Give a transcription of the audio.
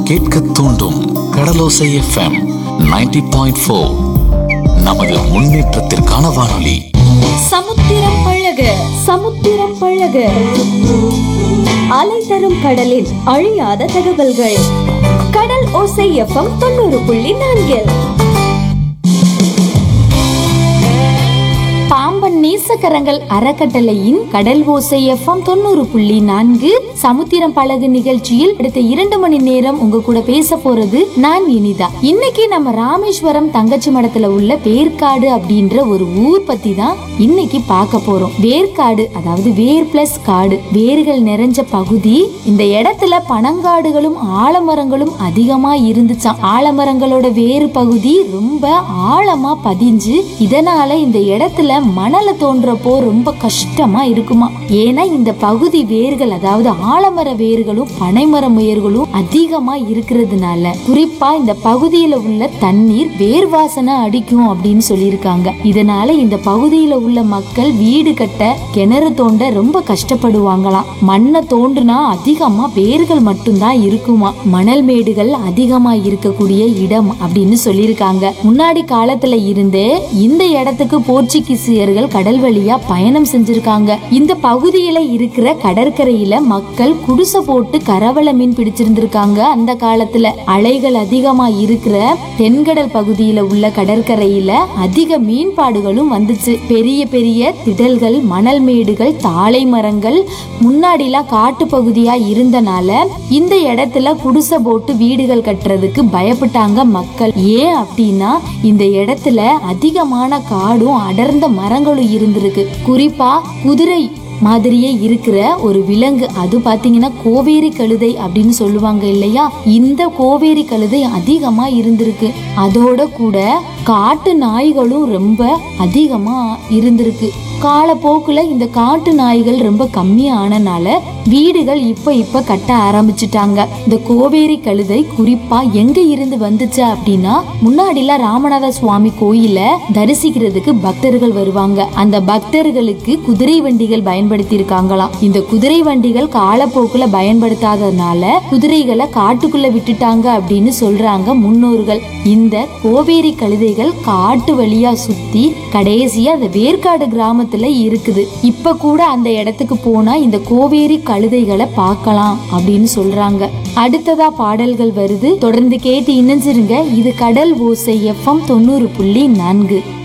கேட்க தூண்டும் கடலோசை FM 90.4 point four நமது முன்னேற்றத்திற்கான வானொலி சமுத்திரம் பழக சமுத்திரம் பழக அலை தரும் கடலின் அழியாத தகவல்கள் கடல் ஓசை எஃப்எம் தொண்ணூறு புள்ளி நான்கில் பாம்பன் நேசக்கரங்கள் அறக்கட்டளையின் கடல் ஓசை எஃப்எம் தொண்ணூறு புள்ளி நான்கு சமுத்திரம் பழகு நிகழ்ச்சியில் அடுத்த இரண்டு மணி நேரம் உங்க கூட பேச போறது நான் இனிதா இன்னைக்கு நம்ம ராமேஸ்வரம் தங்கச்சி மடத்துல உள்ள வேர்க்காடு அப்படின்ற ஒரு ஊர் பத்தி தான் இன்னைக்கு பார்க்க போறோம் வேர்க்காடு அதாவது வேர் பிளஸ் காடு வேர்கள் நிறைஞ்ச பகுதி இந்த இடத்துல பனங்காடுகளும் ஆலமரங்களும் அதிகமா இருந்துச்சாம் ஆலமரங்களோட வேறு பகுதி ரொம்ப ஆழமா பதிஞ்சு இதனால இந்த இடத்துல மணல தோன்றப்போ ரொம்ப கஷ்டமா இருக்குமா ஏன்னா இந்த பகுதி வேர்கள் அதாவது ஆலமர வேர்களும் பனைமர வேர்களும் அதிகமா இருக்கிறதுனால குறிப்பா இந்த பகுதியில உள்ள தண்ணீர் வேர் வாசனை அடிக்கும் அப்படின்னு சொல்லியிருக்காங்க இதனால இந்த பகுதியில உள்ள மக்கள் வீடு கட்ட கிணறு தோண்ட ரொம்ப கஷ்டப்படுவாங்களாம் மண்ணை தோண்டுனா அதிகமா வேர்கள் மட்டும்தான் இருக்குமா மணல் மேடுகள் அதிகமா இருக்கக்கூடிய இடம் அப்படின்னு சொல்லியிருக்காங்க முன்னாடி காலத்துல இருந்தே இந்த இடத்துக்கு போர்ச்சுகீசியர்கள் கடல் வழியா பயணம் செஞ்சிருக்காங்க இந்த பகுதியில இருக்கிற கடற்கரையில மக்கள் குடிசை போட்டு கரவல மீன் பிடிச்சிருந்திருக்காங்க அந்த காலத்துல அலைகள் அதிகமா இருக்கிற தென்கடல் பகுதியில உள்ள கடற்கரையில அதிக மீன்பாடுகளும் வந்துச்சு பெரிய பெரிய திடல்கள் மணல் மேடுகள் தாழை மரங்கள் முன்னாடிலாம் காட்டு பகுதியா இருந்தனால இந்த இடத்துல குடிசை போட்டு வீடுகள் கட்டுறதுக்கு பயப்பட்டாங்க மக்கள் ஏன் அப்படின்னா இந்த இடத்துல அதிகமான காடும் அடர்ந்த மரங்களும் இருந்திருக்கு குறிப்பா குதிரை மாதிரியே இருக்கிற ஒரு விலங்கு அது பாத்தீங்கன்னா கோவேரி கழுதை அப்படின்னு சொல்லுவாங்க இல்லையா இந்த கோவேரி கழுதை அதிகமா இருந்திருக்கு அதோட கூட காட்டு நாய்களும் ரொம்ப அதிகமா இருந்திருக்கு காலப்போக்குல இந்த காட்டு நாய்கள் ரொம்ப கம்மியானனால வீடுகள் இப்ப இப்ப கட்ட ஆரம்பிச்சிட்டாங்க இந்த கோவேரி கழுதை குறிப்பா எங்க இருந்து வந்துச்சு அப்படின்னா முன்னாடிலாம் ராமநாத சுவாமி கோயில தரிசிக்கிறதுக்கு பக்தர்கள் வருவாங்க அந்த பக்தர்களுக்கு குதிரை வண்டிகள் பயன்படுத்தி இருக்காங்களாம் இந்த குதிரை வண்டிகள் காலப்போக்குல பயன்படுத்தாததுனால குதிரைகளை காட்டுக்குள்ள விட்டுட்டாங்க அப்படின்னு சொல்றாங்க முன்னோர்கள் இந்த கோவேரி கழுதைகள் காட்டு வழியா சுத்தி கடைசியா அந்த வேர்க்காடு கிராமத்துல இருக்குது இப்ப கூட அந்த இடத்துக்கு போனா இந்த கோவேரி கழுதைகளை பார்க்கலாம் அப்படின்னு சொல்றாங்க அடுத்ததா பாடல்கள் வருது தொடர்ந்து கேட்டு இணைஞ்சிருங்க இது கடல் ஓசை எஃப்எம் தொண்ணூறு புள்ளி நான்கு